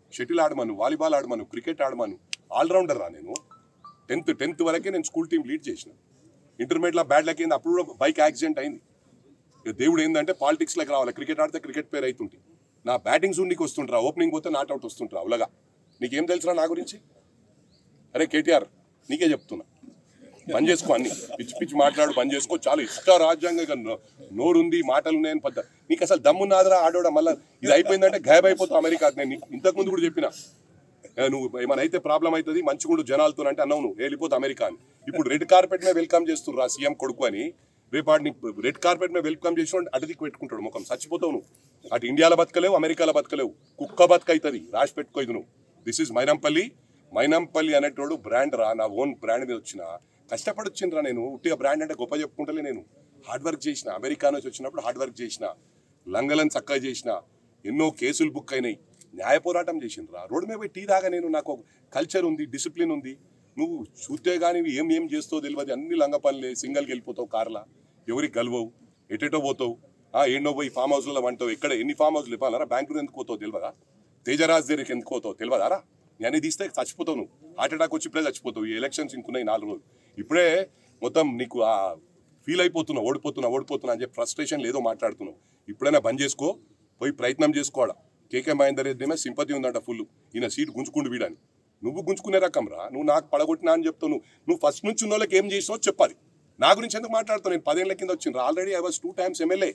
Shuttle ఆడమను volleyball ఆడమను cricket ఆడమను ఆల్రౌండర్ రా నేను టెన్త్ టెన్త్ వరకే నేను స్కూల్ టీం లీడ్ చేసిన ఇంటర్మీడియట్లో బ్యాడ్ లక్ అయింది అప్పుడు కూడా బైక్ యాక్సిడెంట్ అయింది ఇక దేవుడు ఏంటంటే పాలిటిక్స్లోకి రావాలి క్రికెట్ ఆడితే క్రికెట్ పేరు అవుతుంటే నా బ్యాటింగ్ జూన్ నీకు వస్తుంటారా ఓపెనింగ్ పోతే నాట్ అవుట్ వస్తుంటారా ఉలగా నీకేం తెలుసురా నా గురించి అరే కేటీఆర్ నీకే చెప్తున్నా బంద్ చేసుకో అన్ని పిచ్చి పిచ్చి మాట్లాడు బంద్ చేసుకో చాలా ఇష్ట రాజ్యాంగ నోరుంది మాటలు ఉన్నాయని పద్ధ నీకు అసలు దమ్మున్నాదరా ఆడోడా మళ్ళీ ఇది అయిపోయిందంటే గాయబ్ అయిపోతావు అమెరికా నేను నీకు ఇంతకు ముందు కూడా చెప్పిన ఏ, నువ్వు ఏమైనా అయితే ప్రాబ్లం అవుతుంది మంచిగుండు జనాలతో అంటే అన్నావు నువ్వు వెళ్ళిపోతా అమెరికా అని ఇప్పుడు రెడ్ కార్పెట్ మీద వెల్కమ్ చేస్తున్నారు ఆ సీఎం కొడుకు అని రేపు వాడు నీకు రెడ్ కార్పెట్ మీద వెల్కమ్ చేసిన అటు దిక్కు పెట్టుకుంటాడు ముఖం చచ్చిపోతావు నువ్వు అటు ఇండియాలో బతకలేవు అమెరికాలో బతకలేవు కుక్క బతక అవుతుంది రాసి పెట్టుకో ఇది నువ్వు దిస్ ఇస్ మైనంపల్లి మైనంపల్లి అనేటోడు బ్రాండ్ రా నా ఓన్ బ్రాండ్ మీద వచ్చిన కష్టపడి వచ్చిండ్రా నేను ఉట్టిగా బ్రాండ్ అంటే గొప్ప చెప్పుకుంటలే నేను హార్డ్ వర్క్ చేసిన అమెరికా నుంచి వచ్చినప్పుడు హార్డ్ వర్క్ చేసిన లంగలను చక్కగా చేసిన ఎన్నో కేసులు బుక్ అయినాయి న్యాయ పోరాటం చేసిండ్రా రోడ్డు మీద పోయి టీ దాగా నేను నాకు ఒక కల్చర్ ఉంది డిసిప్లిన్ ఉంది నువ్వు చూస్తే కానీ ఏం ఏం చేస్తావు తెలియదు అన్ని లంగ పనులే సింగల్కి వెళ్ళిపోతావు కార్లా ఎవరికి గెలవవు ఎటెటో పోతావు ఆ ఎన్నో పోయి ఫామ్ హౌస్లో వంటావు ఎక్కడ ఎన్ని ఫామ్ హౌస్లు ఇవ్వాలరా బ్యాంకులో ఎందుకు పోతావు తెలియదా తేజరాజ్ దగ్గరికి ఎందుకు పోతావు తెలియదారా నేను అన్ని తీస్తే చచ్చిపోతావు నువ్వు హార్ట్ అటాక్ వచ్చి ఇప్పుడే చచ్చిపోతావు ఈ ఎలక్షన్స్ ఇంకున్నాయి నాలుగు రోజులు ఇప్పుడే మొత్తం నీకు ఆ ఫీల్ అయిపోతున్నావు ఓడిపోతున్నా ఓడిపోతున్నా అని చెప్పి ఫ్రస్ట్రేషన్ లేదో మాట్లాడుతున్నావు ఇప్పుడైనా బంద్ చేసుకో పోయి ప్రయత్నం చేసుకోవాలా కేకే మహేందర్ రెడ్డి మీద సింపతి ఉందంట ఫుల్ ఈయన సీట్ గుంజుకుండు వీడని నువ్వు గుంజుకునే రకం రా నువ్వు నాకు పడగొట్టినా అని చెప్తావు నువ్వు నువ్వు ఫస్ట్ నుంచి ఉన్న వాళ్ళకి ఏం చేసినావు చెప్పాలి నా గురించి ఎందుకు మాట్లాడుతావు నేను పదేళ్ల కింద వచ్చిండ్రు already I was two times MLA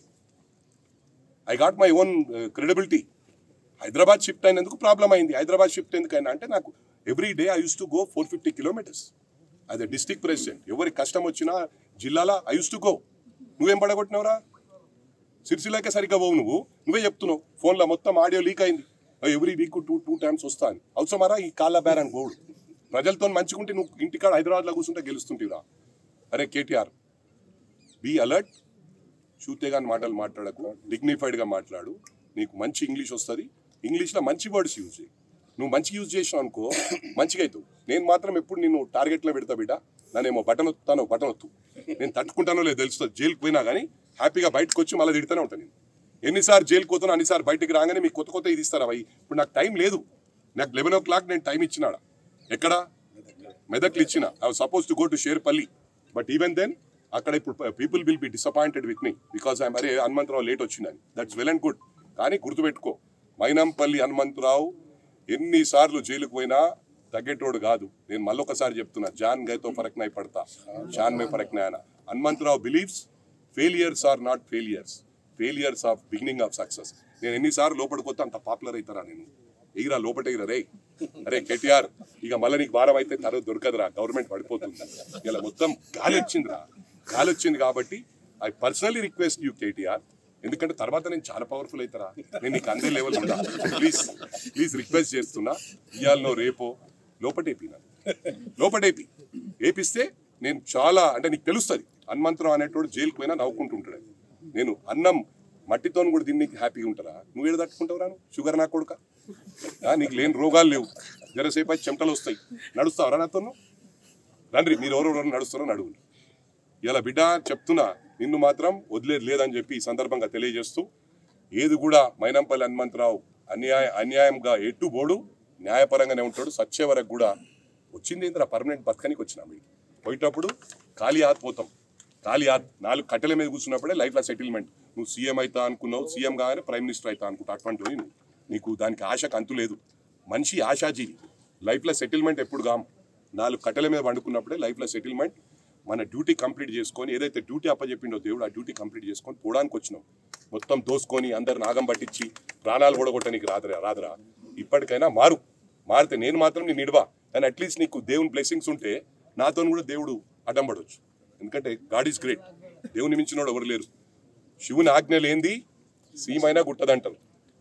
I got my own credibility Hyderabad shift అయినందుకు ప్రాబ్లం అయింది హైదరాబాద్ షిఫ్ట్ ఎందుకైనా అంటే నాకు every day I use to go four fifty kilometres అదే డిస్టిక్ ప్రెసిడెంట్ ఎవరికి కష్టం వచ్చినా జిల్లాలో ఐ యూస్ టు గో నువ్వేం పడగొట్టినవరా సిరిసిల్లాకే సరిగ్గా పోవు నువ్వు నువ్వే చెప్తున్నావు ఫోన్లో మొత్తం ఆడియో లీక్ అయింది every week two two times వస్తా అని అవసరమారా ఈ కాళ్ళ బేరాన్ గోడు ప్రజలతో మంచిగుంటే నువ్వు ఇంటికాడ హైదరాబాద్లో కూర్చుంటే గెలుస్తుంటివిరా అరే కేటీఆర్ బీ అలర్ట్ చూతేగాని మాటలు మాట్లాడకు డిగ్నిఫైడ్గా మాట్లాడు నీకు మంచి ఇంగ్లీష్ వస్తుంది ఇంగ్లీష్లో మంచి వర్డ్స్ యూజ్ చేయి నువ్వు మంచి యూజ్ చేసినావు అనుకో మంచిగా అవుతావు నేను మాత్రం ఎప్పుడు నిన్ను టార్గెట్లో పెడతా బిడ్డ నన్నేమో బటన్ వస్తానో బటన్ వత్తు నేను తట్టుకుంటానో లేదు తెలుస్తుంది జైలుకి పోయినా కానీ హ్యాపీగా బయటకు వచ్చి మళ్ళీ తిడుతూనే ఉంటాను నేను ఎన్నిసార్లు జైలుకి పోతానో అన్నిసార్లు బయటికి రాగానే మీకు కొత్త కొత్త ఇది ఇస్తారా అవి ఇప్పుడు నాకు టైం లేదు నాకు లెవెన్ ఓ క్లాక్ నేను టైం ఇచ్చినాడా ఎక్కడ మెదక్లు ఇచ్చిన I suppose to go to Sherpally but even then అక్కడ ఇప్పుడు people will be disappointed with me because I మరే హనుమంతరావు లేట్ వచ్చిందని దట్స్ వెల్ అండ్ గుడ్ కానీ గుర్తుపెట్టుకో మైనంపల్లి హనుమంతరావు ఎన్నిసార్లు జైలుకు పోయినా తగ్గేటోడు కాదు నేను మళ్ళొకసారి చెప్తున్నా జాన్ గైతో ఫరక్ నై పడతా జాన్ మే ఫరక్ నై అనా Hanumantharao believes failures are not failures failures of beginning of success నేను ఎన్నిసార్లు లోపలిపోతే అంత పాపులర్ అవుతారా నేను ఎగిరా లోపట ఎగిరా రే అరే కేటీఆర్ ఇక మళ్ళీ నీకు భారం అయితే తర్వాత దొరకదురా గవర్నమెంట్ పడిపోతుంది ఇలా మొత్తం గాలి వచ్చిందిరా గాలి వచ్చింది కాబట్టి I personally request you KTR ఎందుకంటే తర్వాత నేను చాలా పవర్ఫుల్ అవుతారా నేను నీకు అందే లెవెల్ ఉండా ప్లీజ్ ప్లీజ్ రిక్వెస్ట్ చేస్తున్నా ఇవాళనో రేపో లోపటేపినా లోపటేపి ఏపిస్తే నేను చాలా అంటే నీకు తెలుస్తుంది హనుమంతరావు అనేటోడు జైలుకు పోయినా నవ్వుకుంటుంటాడు నేను అన్నం మట్టితో కూడా తిని నీకు హ్యాపీగా ఉంటారా నువ్వు ఏడు తట్టుకుంటావురా నువ్వు షుగర్ నా కొడుక ఆ, నీకు లేని రోగాలు లేవు జరసేపు అయితే చెమటలు వస్తాయి నడుస్తావరా నాతో నువ్వు? రండి మీరు ఎవరెవరు నడుస్తారో నడువు ఇలా బిడ్డ చెప్తున్నా నిన్ను మాత్రం వదిలేదు లేదని చెప్పి ఈ సందర్భంగా తెలియజేస్తూ ఏది కూడా మైనంపల్లి హనుమంతరావు అన్యాయ అన్యాయంగా ఎటు బోడు న్యాయపరంగానే ఉంటాడు సచ్చే వరకు కూడా వచ్చింది ఏంద్రా పర్మనెంట్ బతకనికి వచ్చినా మీకు పోయేటప్పుడు ఖాళీ ఆత్ పోతాం ఖాళీ ఆత్ నాలుగు కట్టెల మీద కూర్చున్నప్పుడే లైఫ్లో సెటిల్మెంట్ నువ్వు సీఎం అవుతా అనుకున్నావు సీఎం కాగానే ప్రైమ్ మినిస్టర్ అవుతా అనుకుంటా అటువంటివి నువ్వు నీకు దానికి ఆశకు అంతు లేదు మనిషి ఆశాజీవి లైఫ్లో సెటిల్మెంట్ ఎప్పుడు కాం నాలుగు కట్టెల మీద వండుకున్నప్పుడే లైఫ్లో సెటిల్మెంట్ మన డ్యూటీ కంప్లీట్ చేసుకొని ఏదైతే డ్యూటీ అప్పచెప్పిండో దేవుడు ఆ డ్యూటీ కంప్లీట్ చేసుకొని పోవడానికి వచ్చినాం మొత్తం దోసుకొని అందరు నాగం పట్టించి ప్రాణాలు కూడగొట్టడానికి రాదురా రాదురా ఇప్పటికైనా మారు మారితే నేను మాత్రం నేను నిడవా కానీ అట్లీస్ట్ నీకు దేవుని బ్లెస్సింగ్స్ ఉంటే నాతో కూడా దేవుడు అడ్డం పడవచ్చు ఎందుకంటే గాడ్ ఈజ్ గ్రేట్ దేవుని మించినోడు ఎవరు లేరు శివుని ఆజ్ఞ లేనిది సీమైనా గుట్టదంటారు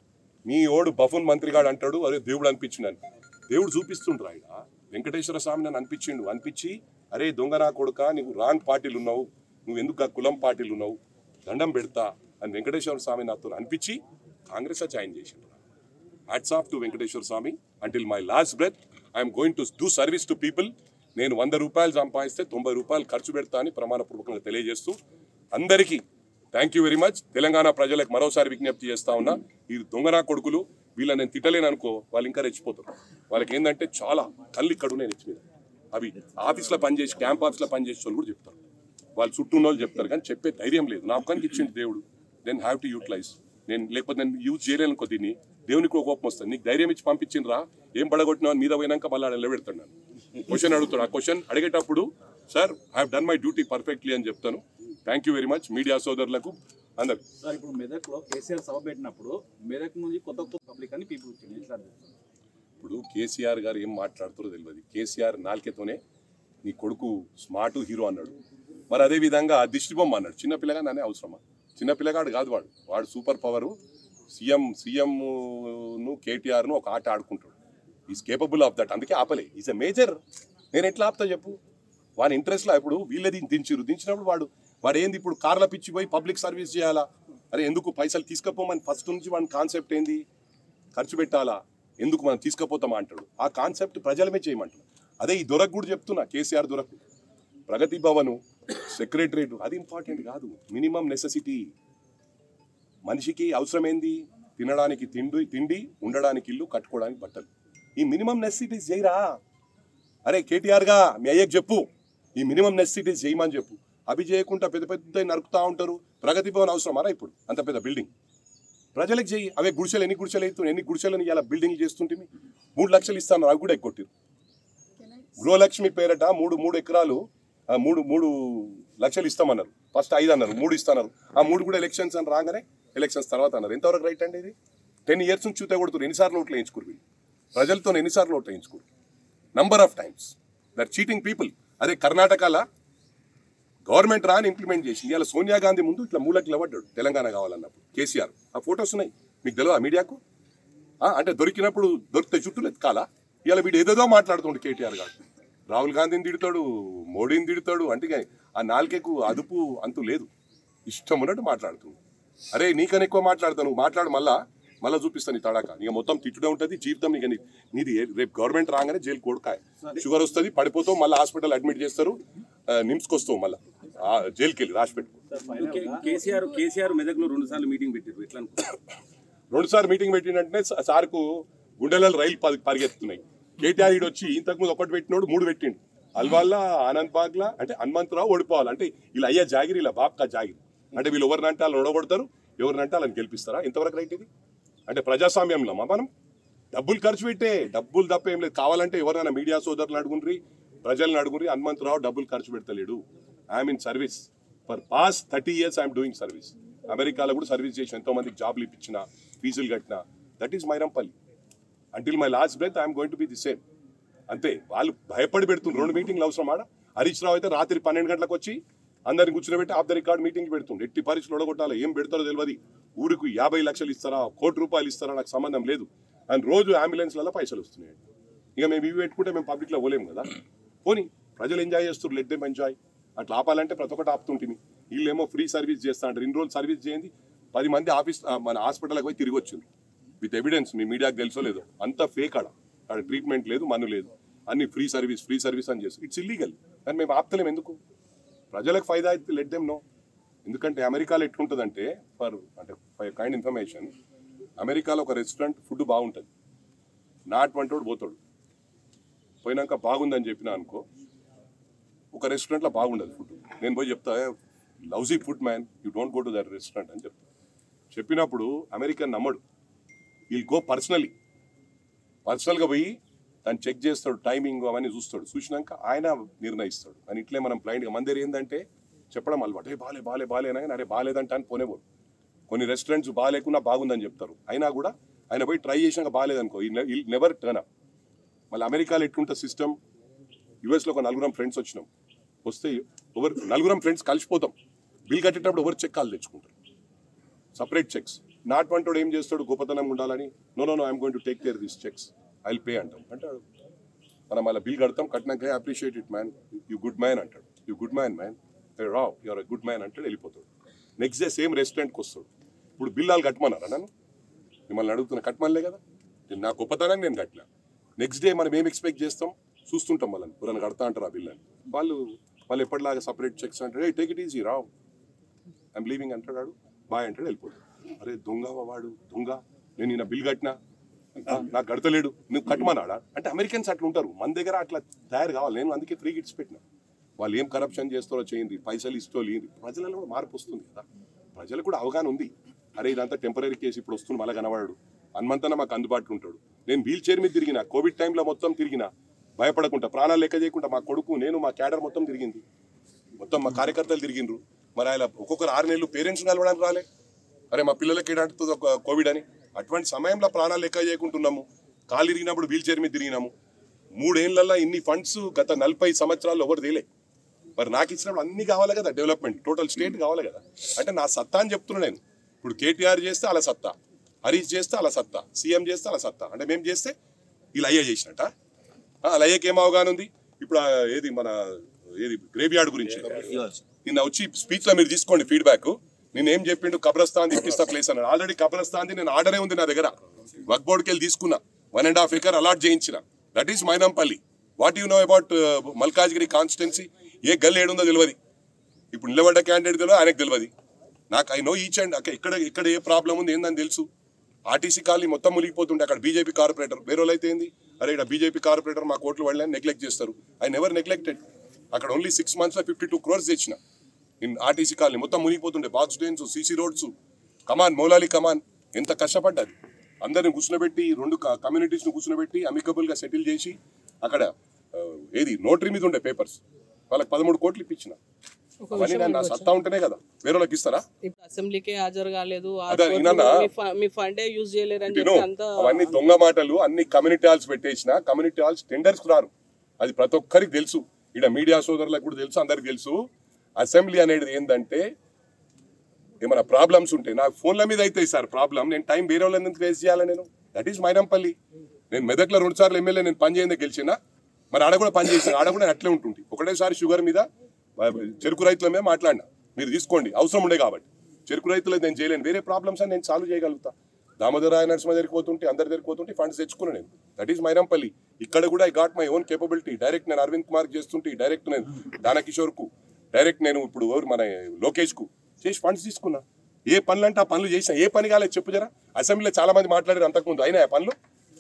మీ ఓడు బఫున్ మంత్రిగాడు అంటాడు అదే దేవుడు అనిపించిండని దేవుడు చూపిస్తుండ్రు ఆయన వెంకటేశ్వర స్వామి నన్ను అనిపించిండు అనిపించి అరే దొంగ నా కొడుక నువ్వు రాంగ్ పార్టీలు ఉన్నావు నువ్వు ఎందుకు ఆ కులం పార్టీలు ఉన్నావు దండం పెడతా అని వెంకటేశ్వర స్వామి నాతో అనిపించి కాంగ్రెస్ జాయిన్ చేసిండు hats off to Venkateswara Swamy until my last breath I'm going to do service to people నేను వంద రూపాయలు సంపాదిస్తే తొంభై రూపాయలు ఖర్చు పెడతా అని ప్రమాణపూర్వకంగా తెలియజేస్తూ అందరికీ thank you very much Telangana ప్రజలకు మరోసారి విజ్ఞప్తి చేస్తా ఉన్నా ఈ దొంగనా కొడుకులు వీళ్ళని నేను తిట్టలేను అనుకో వాళ్ళు ఇంకా రెచ్చిపోతారు వాళ్ళకి ఏంటంటే చాలా కళ్ళు ఇక్కడ ఉన్నాయి నెత్తి మీద అవి ఆఫీస్లో పనిచేసి క్యాంప్ ఆఫీస్లో పనిచేసే వాళ్ళు కూడా చెప్తారు వాళ్ళు చుట్టూ ఉన్న వాళ్ళు చెప్తారు కానీ చెప్పే ధైర్యం లేదు నా ఒక్కనికి ఇచ్చింది దేవుడు దెన్ హ్యావ్ టు యూటిలైజ్ నేను లేకపోతే నేను యూజ్ చేయలేను అనుకో దీన్ని దేవునికి ఒక కోపం వస్తుంది నీకు ధైర్యం ఇచ్చి పంపించిండ్రా ఏం పడగొట్టినా మీద పోయినాక మళ్ళీ నిలబెడతాడు నన్ను క్వశ్చన్ అడుగుతాడు ఆ క్వశ్చన్ అడిగేటప్పుడు sir I done my duty perfectly అని చెప్తాను thank you very much media సోదరులకు అందరు సార్ ఇప్పుడు మెదక్లో కేసీఆర్ సభ పెట్టినప్పుడు మెదక్ నుంచి కొత్త కొత్త పబ్లిక్ అని పీపుల్ వచ్చింది ఎట్లా అనిపిస్తుంది? ఇప్పుడు కేసీఆర్ గారు ఏం మాట్లాడుతారో తెలియదు కేసీఆర్ నాలుకేతోనే నీ కొడుకు స్మార్ట్ హీరో అన్నాడు మరి అదే విధంగా దిష్టి బొమ్మ అన్నాడు చిన్న పిల్లగా నానే అవసరమా చిన్న పిల్లగాడు కాదు వాడు వాడు సూపర్ పవర్ సీఎం సీఎం ను కేటీఆర్ ను ఒక ఆట ఆడుకుంటాడు ఈజ్ కేపబుల్ ఆఫ్ దట్ అందుకే ఆపలే ఈజ్ అ మేజర్ నేను ఎట్లా ఆపుతా చెప్పు వాని ఇంట్రెస్ట్ లో ఇప్పుడు వీళ్ళది దించిరు దించినప్పుడు వాడు వాడు ఏంది ఇప్పుడు కార్ల పిచ్చి పోయి పబ్లిక్ సర్వీస్ చేయాలా అరే ఎందుకు పైసలు తీసుకపోమని ఫస్ట్ నుంచి వాడి కాన్సెప్ట్ ఏంది ఖర్చు పెట్టాలా ఎందుకు మనం తీసుకుపోతామా అంటాడు ఆ కాన్సెప్ట్ ప్రజలమే చేయమంటాడు అదే ఈ దొరకు కూడా చెప్తున్నా కేసీఆర్ దొరకు ప్రగతి భవను సెక్రటరేట్ అది ఇంపార్టెంట్ కాదు మినిమం నెసెసిటీ మనిషికి అవసరమైంది తినడానికి తిండి తిండి ఉండడానికి ఇల్లు కట్టుకోవడానికి బట్టలు ఈ మినిమం నెసెసిటీస్ చేయరా అరే కేటీఆర్ గా మీ అయ్యకి చెప్పు ఈ మినిమం నెసెసిటీస్ చేయమని చెప్పు అవి చేయకుండా పెద్ద పెద్ద నరుకుతా ఉంటారు ప్రగతి భవన్ అవసరమారా ఇప్పుడు అంత పెద్ద బిల్డింగ్ ప్రజలకు చెయ్యి అవే గుడిసెలు ఎన్ని గుడిసెలు అవుతున్నాయి ఎన్ని గుడిసెలను ఇలా బిల్డింగ్ చేస్తుంటే మూడు లక్షలు ఇస్తాను అవి కూడా ఎక్కొట్టిరు గృహలక్ష్మి పేరట మూడు మూడు ఎకరాలు ఆ, మూడు మూడు లక్షలు ఇస్తామన్నారు ఫస్ట్ ఐదు అన్నారు మూడు ఇస్తాన్నారు ఆ మూడు కూడా ఎలక్షన్స్ అని రాగానే ఎలక్షన్స్ తర్వాత అన్నారు ఎంతవరకు రైట్ అండి ఇది టెన్ ఇయర్స్ నుంచి చూతే కొడుతున్నారు ఎన్నిసార్లు ఓట్లు వేయించుకోరు వీళ్ళు ప్రజలతో ఎన్నిసార్లు ఓట్లు వేయించుకోరు number of times their cheating people అదే కర్ణాటకలో గవర్నమెంట్ రాని ఇంప్లిమెంట్ చేసింది ఇలా సోనియా గాంధీ ముందు ఇట్లా మూలకి నిలబడ్డాడు తెలంగాణ కావాలన్నప్పుడు కేసీఆర్ ఆ ఫొటోస్ ఉన్నాయి మీకు తెలియదా మీడియాకు ఆ, అంటే దొరికినప్పుడు దొరికితే చుట్టూ ఎత్కాలా ఇలా వీడు ఏదేదో మాట్లాడుతుండు కేటీఆర్ గారు రాహుల్ గాంధీని తిడతాడు మోడీని తిడతాడు అంటే ఇక ఆ నాలుకేకు అదుపు అంతు లేదు ఇష్టం ఉన్నట్టు మాట్లాడుతుంది అరే నీకని ఎక్కువ మాట్లాడతావు నువ్వు మాట్లాడు మళ్ళా మళ్ళీ చూపిస్తాను నీ తడాక ఇక మొత్తం తిట్టుడే ఉంటుంది జీవితం నీకు నీ- నీది ఏ- రేపు గవర్నమెంట్ రాగానే జైలు కొడుకాయ షుగర్ వస్తుంది పడిపోతావు మళ్ళీ హాస్పిటల్ అడ్మిట్ చేస్తారు ఆ, నిమ్స్కి వస్తావు మళ్ళీ జైలుకి వెళ్ళి రాసి పెట్టుకో సార్ ఫైనల్ కే- కేసీఆర్ కేసీఆర్ మెదక్లో రెండు సార్లు మీటింగ్ పెట్టారు ఎట్లా అనుకుంటారు రెండుసార్లు మీటింగ్ పెట్టినట్టునే స- సార్కు గుండెలలో రైలు పరి- పరిగెత్తున్నాయి కేటీఆర్ ఈడు వచ్చి ఇంతకుముందు ఒకటి పెట్టినోడు మూడు పెట్టిండు అల్వాల్లా ఆనంద్ బాగ్లా అంటే హనుమంతరావు ఓడిపోవాలి అంటే వీళ్ళు అయ్యా జాగిరి ఇలా బాబ్కా జాగిరి అంటే వీళ్ళు ఎవరినంటే వాళ్ళని ఓడగొడతారు ఎవరినంటే వాళ్ళని గెలిపిస్తారా ఇంతవరకు రైట్ ఇది అంటే ప్రజాస్వామ్యంలో మా మనం డబ్బులు ఖర్చు పెట్టే డబ్బులు తప్ప ఏం లేదు కావాలంటే ఎవరైనా మీడియా సోదరులు అడుగుండ్రి ప్రజలను అడుగుండ్రి హనుమంతరావు డబ్బులు ఖర్చు పెడతలేడు I'm in service for past thirty years I'm doing service అమెరికాలో కూడా సర్వీస్ చేసి ఎంతో మందికి జాబ్లు ఇప్పించిన ఫీజులు కట్టిన that is Mynampally until my last breath I'm going to be the same అంతే వాళ్ళు భయపడి పెడుతుండ్రు రెండు మీటింగ్లు అవసరం ఆడ హరీష్ రావు అయితే రాత్రి పన్నెండు గంటలకు వచ్చి అందరిని కూర్చోబెట్టి ఆఫ్ ద రికార్డ్ మీటింగ్ పెడుతుండు ఎట్టి పరిస్థితులు ఒడగొట్టాలి ఏం పెడతారో తెలియదు ఊరికి యాభై లక్షలు ఇస్తారా కోటి రూపాయలు ఇస్తారా నాకు సంబంధం లేదు అని రోజు అంబులెన్స్లలో పైసలు వస్తున్నాయి ఇక మేము ఇవి పెట్టుకుంటే మేము పబ్లిక్లో పోలేము కదా పోనీ ప్రజలు ఎంజాయ్ చేస్తారు లెట్ దెమ్ ఎంజాయ్ అట్లా ఆపాలంటే ప్రతి ఒక్కటి ఆపుతుంటుంది వీళ్ళేమో ఫ్రీ సర్వీస్ చేస్తా అంటారు ఇన్ని రోజులు సర్వీస్ చేయండి పది మంది ఆఫీస్ ఆ, మన హాస్పిటల్కి పోయి తిరిగి వచ్చింది విత్ ఎవిడెన్స్ మీ మీడియాకి తెలుసో లేదో అంత ఫేక్ ఆడ ఆడ ట్రీట్మెంట్ లేదు మన్ను లేదు అన్ని ఫ్రీ సర్వీస్ ఫ్రీ సర్వీస్ అని చేస్తారు ఇట్స్ ఇల్లీగల్ కానీ మేము ఆపుతలేం ఎందుకు ప్రజలకు ఫైదా అయితే లెట్ దెమ్ నో ఎందుకంటే అమెరికాలో ఎట్లుంటుందంటే ఫర్ అంటే ఫర్ కైండ్ ఇన్ఫర్మేషన్ అమెరికాలో ఒక రెస్టారెంట్ ఫుడ్ బాగుంటుంది నాట్ వంటోడు పోతాడు పోయినాక బాగుందని చెప్పినా అనుకో ఒక రెస్టారెంట్లో బాగుండదు ఫుడ్ నేను పోయి చెప్తా లవ్జీ food man you don't go to that restaurant అని చెప్తా చెప్పినప్పుడు అమెరికన్ నమ్మడు వీల్ గో పర్సనలీ పర్సనల్గా పోయి దాన్ని చెక్ చేస్తాడు టైమింగ్ అవన్నీ చూస్తాడు చూసినాక ఆయన నిర్ణయిస్తాడు కానీ ఇట్లే మనం బ్లైండ్గా మన దగ్గర ఏంటంటే చెప్పడం అలవాటు ఏ బాలే బాలే బాలే అనగా అరే బాలేదంట అని పోనేపోరు కొన్ని రెస్టారెంట్స్ బాగాలేకున్నా బాగుందని చెప్తారు అయినా కూడా ఆయన పోయి ట్రై చేసినాక బాగాలేదనుకో ఈ నెవర్ టర్న్ అప్ మళ్ళీ అమెరికాలో ఎట్లుంటుంది సిస్టమ్ యూఎస్లో ఒక నలుగురం ఫ్రెండ్స్ వచ్చినాం వస్తే ఎవరు నలుగురం ఫ్రెండ్స్ కలిసిపోతాం బిల్ కట్టేటప్పుడు ఎవరు చెక్ కాల్ తెచ్చుకుంటారు సపరేట్ చెక్స్ నాట్ వంటోడు ఏం చేస్తాడు గొప్పతనం ఉండాలని no no no I'm going to take care this checks I pay అంటాం అంటే మనం అలా బిల్ కడతాం కట్టినాక appreciate it man you good man అంటాడు you good man man Rao your good man అంటాడు వెళ్ళిపోతాడు నెక్స్ట్ డే సేమ్ రెస్టారెంట్కి వస్తాడు ఇప్పుడు బిల్ వాళ్ళు కట్టమన్నారా నన్ను మిమ్మల్ని అడుగుతున్నా కట్టమనిలే కదా నేను నా గొప్పతనాన్ని నేను కట్టలే నెక్స్ట్ డే మనం ఏం ఎక్స్పెక్ట్ చేస్తాం చూస్తుంటాం వాళ్ళని ఎవరైనా కడతా అంటారు ఆ బిల్ అని వాళ్ళు వాళ్ళు ఎప్పటిలాగా సపరేట్ చెక్స్ అంటారు ఏ take it easy Rao I'm leaving అంటాడు బాయ్ అంటాడు వెళ్ళిపోతాడు అరే దొంగ వాడు దొంగ నేను ఈయన బిల్ కట్టినా ఆ, నాకు గడతలేడు నువ్వు కట్టమన్నాడా అంటే అమెరికన్స్ అట్లా ఉంటారు మన దగ్గర అట్లా తయారు కావాలి నేను అందుకే ఫ్రీ గిట్స్ పెట్టిన వాళ్ళు ఏం కరప్షన్ చేస్తారో చేయండి పైసలు ఇస్తో లేదు ప్రజలలో కూడా మార్పు వస్తుంది కదా ప్రజలకు కూడా అవగాహన ఉంది అరే ఇదంతా టెంపరీ కేసు ఇప్పుడు వస్తుంది మళ్ళీ కనబడాడు హనుమంతన మాకు అందుబాటులో ఉంటాడు నేను వీల్ చైర్ మీద తిరిగిన కోవిడ్ టైంలో మొత్తం తిరిగిన భయపడకుండా ప్రాణాలు లెక్క చేయకుండా మా కొడుకు నేను మా క్యాడర్ మొత్తం తిరిగింది మొత్తం మా కార్యకర్తలు తిరిగిండ్రు మరి ఆయన ఒక్కొక్కరు ఆరు నెలలు పేరెంట్స్ కలవడానికి రాలే అరే మా పిల్లలకి ఏడంటుంది ఒక కోవిడ్ అని అటువంటి సమయంలో ప్రాణాలు లెక్క చేయకుంటున్నాము కాలు ఇరిగినప్పుడు వీల్ చైర్ మీద తిరిగినాము మూడేళ్లలో ఇన్ని ఫండ్స్ గత నలభై సంవత్సరాలు ఎవరు తేలే మరి నాకు ఇచ్చినప్పుడు అన్ని కావాలి కదా డెవలప్మెంట్ టోటల్ స్టేట్ కావాలి కదా అంటే నా సత్తా అని చెప్తున్నా నేను ఇప్పుడు కేటీఆర్ చేస్తే అలా సత్తా హరీష్ చేస్తే అలా సత్తా సీఎం చేస్తే అలా సత్తా అంటే మేము చేస్తే ఇలా అయ్యే చేసినట్ట ఆ, అలా అయ్యేకి ఏం అవగాహన ఉంది ఇప్పుడు ఆ ఏది మన ఏది గ్రేవ్ యార్డ్ గురించి నిన్న వచ్చి స్పీచ్ లో మీరు తీసుకోండి ఫీడ్బ్యాక్ నేను ఏం చెప్పిండు కబ్రస్థాన్ ఇప్పిస్తా ప్లేస్ అన్నాడు ఆల్రెడీ కబ్రస్థాన్ నేను ఆర్డరే ఉంది నా దగ్గర వర్క్ బోర్డ్కి వెళ్ళి తీసుకున్నా one and half acre allot చేయించిన that is Mynampally what you know about Malkajgiri constituency ఏ గల్ ఏడుందో తెలియదు ఇప్పుడు నిలబడ్డ క్యాండిడేట్ తెలియదు ఆయనకు తెలియదు నాకు ఐ నో ఈచ్ అండ్ అక్కడ ఇక్కడ ఇక్కడ ఏ ప్రాబ్లం ఉంది ఏందని తెలుసు ఆర్టీసీ కాలనీ మొత్తం మునిగిపోతుండే అక్కడ బీజేపీ కార్పొరేటర్ వేరే వాళ్ళు అయితే ఏంది అరే ఇక్కడ బీజేపీ కార్పొరేటర్ మా కోట్లు వాళ్ళని నెగ్లెక్ట్ చేస్తారు ఐ నెవర్ నెగ్లెక్టెడ్ అక్కడ ఓన్లీ సిక్స్ మంత్స్లో ఫిఫ్టీ టూ క్రోర్స్ తెచ్చిన ఇన్ ఆర్టీసీ కాలనీ మొత్తం మునిగిపోతుండే box drains CC roads Kaman Moulali Kaman ఎంత కష్టపడ్డది అందరిని కూర్చునబెట్టి రెండు కమ్యూనిటీస్ని కూర్చునబెట్టి అమికబుల్గా సెటిల్ చేసి అక్కడ ఆ, ఏది నోటరీ మీద ఉండే పేపర్స్ వాళ్ళకి పదమూడు కోట్లు ఇప్పించిన ఒక అవన్నీ విషయం నేను నా అడగొచ్చా? సత్తా ఉంటేనే కదా వేరే వాళ్ళకి ఇస్తారా ఇప్పుడు అసెంబ్లీకే హాజరు కాలేదు ఆ అదే, కోర్టులో ఈయనన్నా? మీ ఫ- మీ ఫండే యూజ్ చేయలేరని విను చెప్పి అంతా అవన్నీ దొంగ మాటలు అన్ని కమ్యూనిటీ హాల్స్ పెట్టేసిన కమ్యూనిటీ హాల్స్ టెండర్స్ రారు అది ప్రతి ఒక్కరికి తెలుసు ఇక్కడ మీడియా సోదరులకు కూడా తెలుసు అందరికి తెలుసు అసెంబ్లీ అనేది ఏంటంటే ఏమైనా ప్రాబ్లమ్స్ ఉంటే నాకు ఫోన్ల మీద అయితే సార్ ప్రాబ్లం నేను టైం వేరే వాళ్ళని ఎందుకు వేస్ట్ చేయాలి నేను దట్ ఈస్ మైనంపల్లి నేను మెదక్లో రెండు సార్లు ఎమ్మెల్యే నేను పని చేయందే గెలిచిన మరి ఆడ కూడా పని చేసిన ఆడ కూడా నేను అట్లే ఉంటుంది ఒకటేసారి షుగర్ మీద ఆ, చెరుకు రైతుల మీద మాట్లాడినా మీరు తీసుకోండి అవసరం ఉండే కాబట్టి చెరుకు రైతులు నేను చేయలేను వేరే ప్రాబ్లమ్స్ అని నేను సాల్వ్ చేయగలుగుతా దామోదర నరసింహ దగ్గరికి పోతుంటే అందరి దగ్గరికి పోతుంటే ఫండ్స్ తెచ్చుకున్నాను నేను దట్ ఈస్ మైనంపల్లి ఇక్కడ కూడా I got my own capability direct నేను అరవింద్ కుమార్ చేస్తుంటే డైరెక్ట్ నేను దానకిషోర్కు డైరెక్ట్ నేను ఇప్పుడు ఎవరు మన లోకేష్కు చేసి ఫండ్స్ తీసుకున్నా ఏ పనులు అంటే ఆ పనులు చేసిన ఏ పని కాలేదు చెప్పు జరా అసెంబ్లీలో చాలా మంది మాట్లాడారు అంతకుముందు అయినాయా పనులు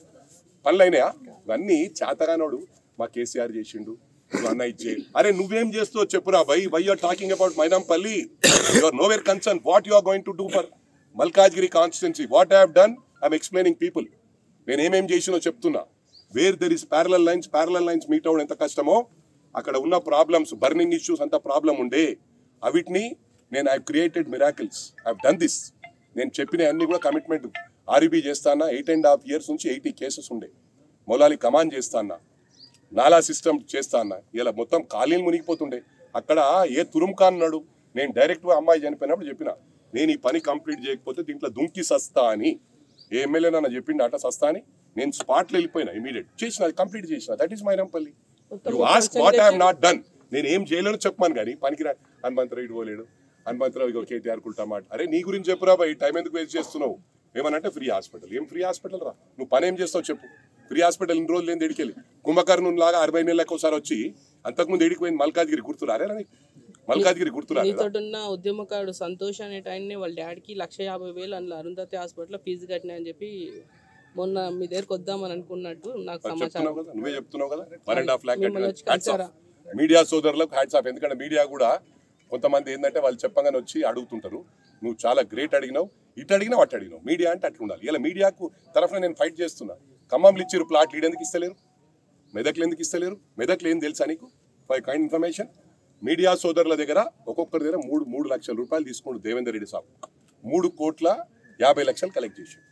పనులు అయినాయా ఇవన్నీ చేతగానోడు మా కేసీఆర్ చేసిండు నువ్వు అన్న ఇచ్చే అరే నువ్వేం చేస్తావు చెప్పురా by why are talking about Mynampally your no where concern what you are going to do for Malkajgiri constituency what I have done I'm explaining people నేను ఏమేం చేసినో చెప్తున్నా where there is parallel lines parallel lines meet అవ్వడం ఎంత కష్టమో అక్కడ ఉన్న problems burning issues అంత ప్రాబ్లం ఉండే అవిటిని నేను I created miracles I done this నేను చెప్పిన అన్ని కూడా కమిట్మెంట్ ఆర్బీ చేస్తానా ఎయిట్ అండ్ హాఫ్ ఇయర్స్ నుంచి ఎయిటీ కేసెస్ ఉండే మొలాలి కమాన్ చేస్తానా నాలా సిస్టమ్ చేస్తా అన్న ఇలా మొత్తం ఖాళీలు మునిగిపోతుండే అక్కడ ఏ తురుంకా అన్నాడు నేను డైరెక్ట్గా అమ్మాయి చనిపోయినప్పుడు చెప్పిన నేను ఈ పని కంప్లీట్ చేయకపోతే దీంట్లో దుంకి సస్తా అని ఏ ఎమ్మెల్యే నన్ను చెప్పిండు అట సస్తా అని నేను స్పాట్లో వెళ్ళిపోయినా ఇమీడియట్ చేసిన కంప్లీట్ చేసిన దట్ ఈస్ మైనంపల్లి మొత్తం you ask what I'm not done నేను ఏం చేయలేను చెప్పాను కానీ పనికిరా హనుమంతరావు ఇటు పోలేడు హనుమంతరావు ఇగో కేటీఆర్ కుల్టా మాట అరే నీ గురించి చెప్పురా బాయ్ టైం ఎందుకు వేస్ట్ చేస్తున్నావు ఏమనంటే ఫ్రీ హాస్పిటల్ ఏం ఫ్రీ హాస్పిటల్ రా నువ్వు పని ఏం చేస్తావు చెప్పు ఫ్రీ హాస్పిటల్ ఇన్ని రోజులు లేని ఎడికెళ్ళి కుంభకర్ణుని లాగా అరవై నెలలకు ఒకసారి వచ్చి అంతకుముందు ఎడికి పోయింది మల్కాజ్గిరి గుర్తురారే నీకు మల్కాజ్గిరి గుర్తురాలేదా నీతోటున్న ఉద్యమకారుడు సంతోష్ అనే ఆయన్ని వాళ్ళ డాడీకి లక్ష యాభై వేలు అందులో అరుంధతి హాస్పిటల్లో ఫీజు కట్టినా అని చెప్పి మొన్న మీ దగ్గరకు వద్దామని అనుకున్నట్టు నాకు మరి సమాచారం చెప్తున్నావు కదా నువ్వే చెప్తున్నావు కదా వన్ అండ్ హాఫ్ ల్యాక్ మిమ్మల్ని వచ్చి హ్యాట్స్ ఆఫ్ కలిసారా? మీడియా సోదరులకు హ్యాట్స్ ఆఫ్ ఎందుకంటే మీడియా కూడా కొంతమంది ఏంటంటే వాళ్ళు చెప్పగానే వచ్చి అడుగుతుంటారు నువ్వు చాలా గ్రేట్ అడిగినావు ఇటు అడిగినావు అటు అడిగినావు మీడియా అంటే అట్లా ఉండాలి ఇలా మీడియాకు తరఫున నేను ఫైట్ చేస్తున్నా ఖమ్మంలో ఇచ్చారు ప్లాట్లు ఈడు ఎందుకు ఇస్తలేరు మెదక్లు ఎందుకు ఇస్తలేరు మెదక్లు ఏం తెలుసా నీకు ఫర్ కైండ్ ఇన్ఫర్మేషన్ మీడియా సోదరుల దగ్గర ఒక్కొక్కరి దగ్గర మూడు మూడు లక్షల రూపాయలు తీసుకుంటూ దేవేందర్ రెడ్డి సాబ్ మూడు కోట్ల యాభై లక్షలు కలెక్ట్ చేశాడు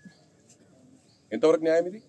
ఎంతవరకు న్యాయం ఇది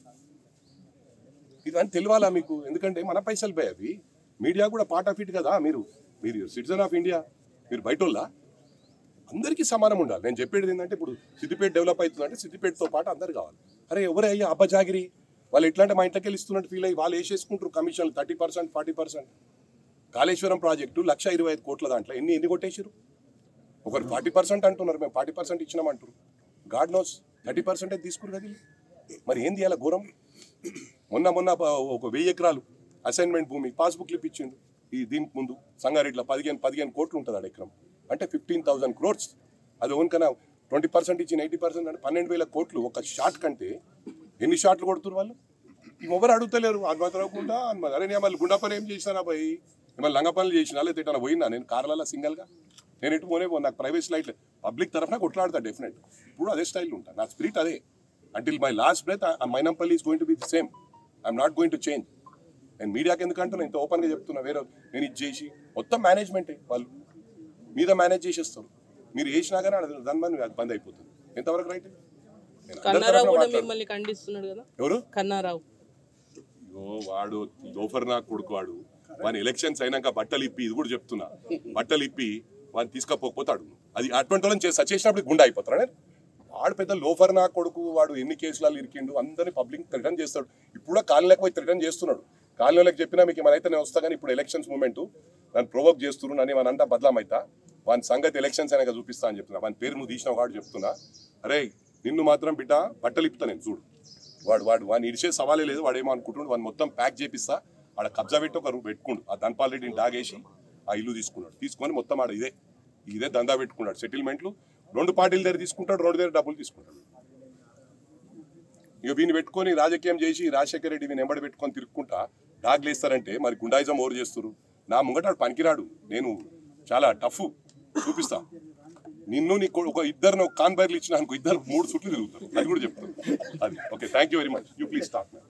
ఇవన్నీ తెలియాలా మీకు ఎందుకంటే మన పైసలు పోయి అవి మీడియా కూడా పార్ట్ ఆఫ్ ఇట్ కదా మీరు మీరు సిటిజన్ ఆఫ్ ఇండియా మీరు బయటోళ్ళా అందరికీ సమానం ఉండాలి నేను చెప్పేది ఏంటంటే ఇప్పుడు సిద్దిపేట డెవలప్ అవుతుందంటే సిద్దిపేటతో పాటు అందరు కావాలి అరే ఎవరే అయ్యా అబ్బజాగిరి వాళ్ళు ఎట్లా అంటే మా ఇంట్లోకి వెళ్ళి ఇస్తున్నట్టు ఫీల్ అయ్యి వాళ్ళు వేసేసుకుంటారు కమిషన్లు thirty percent forty percent Kaleshwaram project లక్ష ఇరవై ఐదు కోట్ల దాంట్లో ఎన్ని ఎన్ని కొట్టేసారు ఒకరు ఫార్టీ పర్సెంట్ అంటున్నారు మేము ఫార్టీ పర్సెంట్ ఇచ్చినామంటారు గాడ్ నోస్ థర్టీ పర్సెంటే తీసుకురు కదా వీళ్ళు. మరి ఏంది అలా ఘోరం మొన్న మొన్న ప- ఒక వెయ్యి ఎకరాలు అసైన్మెంట్ భూమి పాస్బుక్లు ఇప్పించిండు ఈ దీనికి ముందు సంగారెడ్డిలో పదిహేను పదిహేను కోట్లు ఉంటుంది ఆడ ఎకరం అంటే ఫిఫ్టీన్ థౌసండ్ క్రోర్స్ అది ఓన్కన్నా ట్వంటీ పర్సెంట్ ఇచ్చిన ఎయిటీ పర్సెంట్ అంటే పన్నెండు వేల కోట్లు ఒక షాట్ కంటే ఎన్ని షాట్లు కొడుతున్నారు వాళ్ళు ఎవరు అడుగుతలేరు అనుమతిరకుండా అరే నేను మళ్ళీ గుండా పని ఏం చేసినా పోయి మళ్ళీ లంగ పనులు చేసినా లేకపోతే ఎటన్నా పోయినా నేను కార్లలో సింగల్గా నేను ఎటు పోనే పో నాకు ప్రైవేట్ లైట్ పబ్లిక్ తరఫున కొట్లాడతా డెఫినెట్ ఇప్పుడు అదే స్టైల్ ఉంటా నా స్పిరిట్ అదే until my last breath Mynampally is going to be the same I'm not going to change నేను మీడియాకి ఎందుకంటే నేను ఇంత ఓపెన్గా చెప్తున్నా వేరే నేను ఇది చేసి మొత్తం మేనేజ్మెంటే వాళ్ళు మీద మేనేజ్ చేసేస్తారు మీరు వేసినా కానీ అది దాని మీద అది బంద్ అయిపోతుంది ఎంతవరకు రైట్ నేను అందరి కన్నారావు తరఫున కూడా మాట్లాడుతున్నా. మిమ్మల్ని ఖండిస్తున్నాడు కదా ఎవరు కన్నారావు ఇగో వాడు లోఫర్ నా కొడుకు వాడు వాని ఎలక్షన్స్ అయినాక బట్టలు ఇప్పి ఇది కూడా చెప్తున్నా బట్టలు ఇప్పి వాడిని తీసుకపోకపోతాడు అది అటువంటి వాళ్ళని చేసి చేసినప్పుడు గుండా అయిపోతారా నేను? వాడు పెద్ద లోఫర్ నా కొడుకు వాడు ఎన్ని కేసులలో ఇరికిండు అందరినీ పబ్లిక్ రిటర్న్ చేస్తాడు ఇప్పుడు కూడా కాలనీలకు పోయి రిటర్న్ చేస్తున్నాడు కాలనీలకు చెప్పినా మీకు ఏమైతే నేను వస్తా కానీ ఇప్పుడు ఎలక్షన్స్ మూమెంట్ నన్ను ప్రొవోక్ చేస్తున్నారు నన్ను మన అంతా బదలామైతా వాని సంగతి ఎలక్షన్స్ అయినాక చూపిస్తా అని చెప్తున్నా వాని పేరు నువ్వు తీసిన వాడు చెప్తున్నా అరే నిన్ను మాత్రం బిడ్డ బట్టలు ఇప్పుతా నేను చూడు వాడు వాడు వాడిని ఇడిచే సవాలే లేదు వాడు ఏమో అనుకుంటుండు వాడిని మొత్తం ప్యాక్ చేపిస్తా ఆడ కబ్జా పెట్టి ఒక రూమ్ పెట్టుకుండు ఆ ధన్పాల్ రెడ్డిని డాగేసి ఆ ఇల్లు తీసుకున్నాడు తీసుకొని మొత్తం ఆడ ఇదే ఇదే దందా పెట్టుకున్నాడు సెటిల్మెంట్లు రెండు పార్టీల దగ్గర తీసుకుంటాడు రెండు దగ్గర డబ్బులు తీసుకుంటాడు ఇక వీని పెట్టుకొని రాజకీయం చేసి రాజశేఖర రెడ్డి వీని ఎంబడి పెట్టుకొని తిరుక్కుంటా డాగ్లు వేస్తారంటే మరి గుండాయిజం ఓవర్ చేస్తారు నా ముంగటాడు పనికిరాడు నేను చాలా టఫ్ చూపిస్తా నిన్ను నీ కొ- ఒక ఇద్దరు కాన్బైర్లు ఇచ్చిన అనుకో ఇద్దరు మూడు సుట్లు తిరుగుతారు అది కూడా చెప్తాను అది okay thank you very much you please start